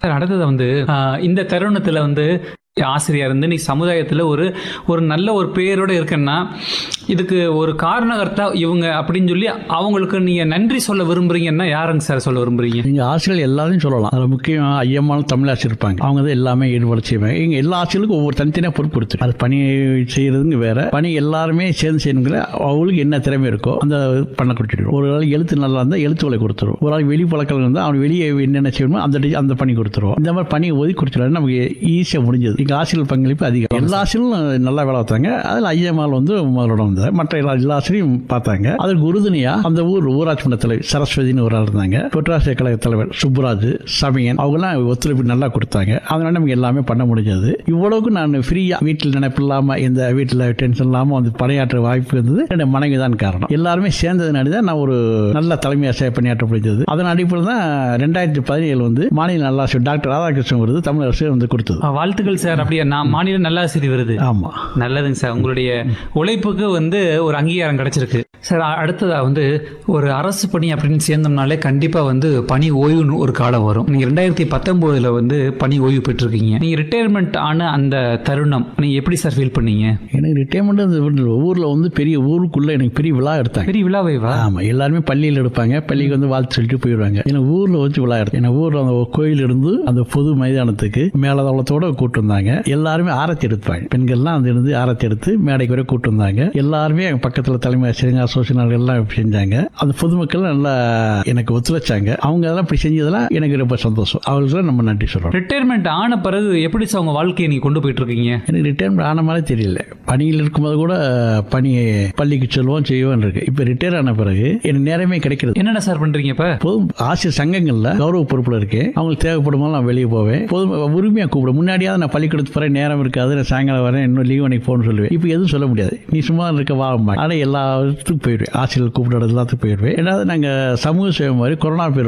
sir அடுத்தது வந்து ஆஹ், இந்த தருணத்துல வந்து ஆசிரியர் இருந்து நீ சமுதாயத்துல ஒரு ஒரு நல்ல ஒரு பேரோட இருக்கேன்னா இதுக்கு ஒரு காரணகர்த்தா இவங்க அப்படின்னு சொல்லி அவங்களுக்கு நீங்க நன்றி சொல்ல விரும்புறீங்கன்னா யாருங்க சார் சொல்ல விரும்புறீங்க எங்க ஆசிரியர்கள் எல்லாரையும் சொல்லலாம் அதில் முக்கியம் ஐயம்மாலும் தமிழ் ஆசிரியர் இருப்பாங்க அவங்க தான் எல்லாமே ஈடுபட செய்வாங்க எங்க எல்லா ஆசிரியர்களுக்கும் ஒவ்வொரு தனித்தனியாக பொறுப்பு கொடுத்து அது பணி செய்யறதுங்க வேற பணி எல்லாருமே சேர்ந்து செய்யணுங்கிற அவங்களுக்கு என்ன திறமை இருக்கோ அந்த பண்ண கொடுத்துருவோம் ஒரு ஆள் எழுத்து நல்லா இருந்தால் எழுத்து வேலை கொடுத்துருவோம் ஒரு ஆள் வெளி பழக்கம் இருந்தால் அவன் வெளியே என்னென்ன செய்யணுமோ அந்த டி- அந்த பணி கொடுத்துருவோம் இந்த மாதிரி பணியை ஒதுக்கி கொடுத்துருவாங்க நமக்கு ஈஸியாக முடிஞ்சது எங்கள் ஆசிரியர் பங்களிப்பு அதிகம் எல்லா ஆசிரியர்களும் நல்லா வேலை பார்த்தாங்க அதில் ஐயம்மாள் வந்து முதலோட வந்தார் மற்ற எல்லா எல்லா ஆசிரியரும் பார்த்தாங்க அதற்கு உறுதுணையா அந்த ஊர் ஊராட்சி மன்ற தலைவர் சரஸ்வதினு ஒரு ஆள் இருந்தாங்க பெட்ராசிய கழக தலைவர் சுப்புராஜ் சமயன் அவங்கெல்லாம் ஒத்துழைப்பு நல்லா கொடுத்தாங்க அதனால நமக்கு எல்லாமே பண்ண முடிஞ்சது இவ்வளவுக்கு நான் ஃப்ரீயா வீட்டில் நினைப்பு இல்லாம இந்த வீட்டில் டென்ஷன் இல்லாம வந்து பணியாற்ற வாய்ப்பு இருந்தது என்னுடைய மனைவி தான் காரணம் எல்லாருமே சேர்ந்ததுனால தான் நான் ஒரு நல்ல தலைமை ஆசிரியர் பணியாற்ற முடிஞ்சது அதன் அடிப்படையில் தான் ரெண்டாயிரத்தி பதினேழு வந்து மாநில நல்லாசிரியர் டாக்டர் ராதாகிருஷ்ணன் விருது தமிழ் அரசு வந்து கொடுத்தது ஆஹ், வாழ்த்துக்கள் சார் அப்படியே நான் மாநில நல்லாசிரியர் விருது ஆமா நல்லதுங்க சார் உங்களுடைய உழைப்புக்கு வந்து ஒரு அங்கீகாரம் கிடைச்சிருக்கு சார் அ- அடுத்ததா வந்து ஒரு அரசு பணி அப்படின்னு சேர்ந்தோம்னாலே கண்டிப்பா வந்து பணி ஓய்வுன்னு ஒரு காலம் வரும் நீங்க ரெண்டாயிரத்தி பத்தொன்பதுல வந்து பணி ஓய்வு பெற்றிருக்கீங்க நீங்க ரிட்டையர்மெண்ட் ஆன அந்த தருணம் நீங்க எப்படி சார் ஃபீல் பண்ணீங்க எனக்கு ரிட்டைர்மெண்ட் அந்த ஊரில் வந்து பெரிய ஊருக்குள்ள எனக்கு பெரிய விழா எடுத்தாங்க பெரிய விழாவைவா ஆமா எல்லாருமே பள்ளியில் எடுப்பாங்க பள்ளிக்கு வந்து வாழ்த்து சொல்லிட்டு போயிடுவாங்க ஏன்னா ஊர்ல வச்சு விழா எடுத்து ஏன்னா ஊர்ல அந்த கோயில் இருந்து அந்த பொது மைதானத்துக்கு மேலதளத்தோட கூட்டு வந்தாங்க எல்லாருமே ஆரத்தி எடுப்பாங்க பெண்கள்லாம் அந்த இருந்து ஆரத்தி எடுத்து மேடைக்கு வரை கூட்டு வந்தாங்க எல்லாருமே எங்க பக்கத்துல தலைமை ஆசிரியர் அசோசியேஷன் எல்லாம் செஞ்சாங்க அந்த பொதுமக்கள் நல்லா எனக்கு ஒத்துழைச்சாங்க அவங்க அதெல்லாம் இப்படி செஞ்சதெல்லாம் எனக்கு ரொம்ப சந்தோஷம் அவங்களுக்கு நம்ம நன்றி சொல்றோம் ரிட்டையர்மெண்ட் ஆன பிறகு எப்படி சார் உங்க வாழ்க்கையை நீங்க கொண்டு போயிட்டு இருக்கீங்க எனக்கு ரிட்டையர்மெண்ட் ஆன மாதிரி தெரியல பணியில் இருக்கும்போது கூட பணி பள்ளிக்கு செல்வோம் செய்வோம் இருக்கு இப்போ ரிட்டையர் ஆன பிறகு எனக்கு நேரமே கிடைக்கிறது என்னென்ன சார் பண்றீங்க இப்ப பொது ஆசிரியர் சங்கங்கள்ல கௌரவ பொறுப்புல இருக்கேன் அவங்களுக்கு தேவைப்படும் போது நான் வெளியே போவேன் பொது உரிமையாக கூப்பிடும் முன்னாடியாவது நான் பள்ளிக்கூடத்து போறேன் நேரம் இருக்காது நான் சாயங்காலம் வரேன் இன்னும் லீவ் அன்னைக்கு போகணும்னு சொல்லுவேன் இப்போ எதுவும் சொல்ல முடியாது நீ சும்மா இருக்க வா ஆனால் எல்லாத்துக்கும் போயிடுவேன் ஆசிரியர் கூப்பிடுறது எல்லாத்துக்கும் போயிடுவேன் ஏன்னா நாங்கள் சமூக சேவை மாதிரி கொரோனா பேர்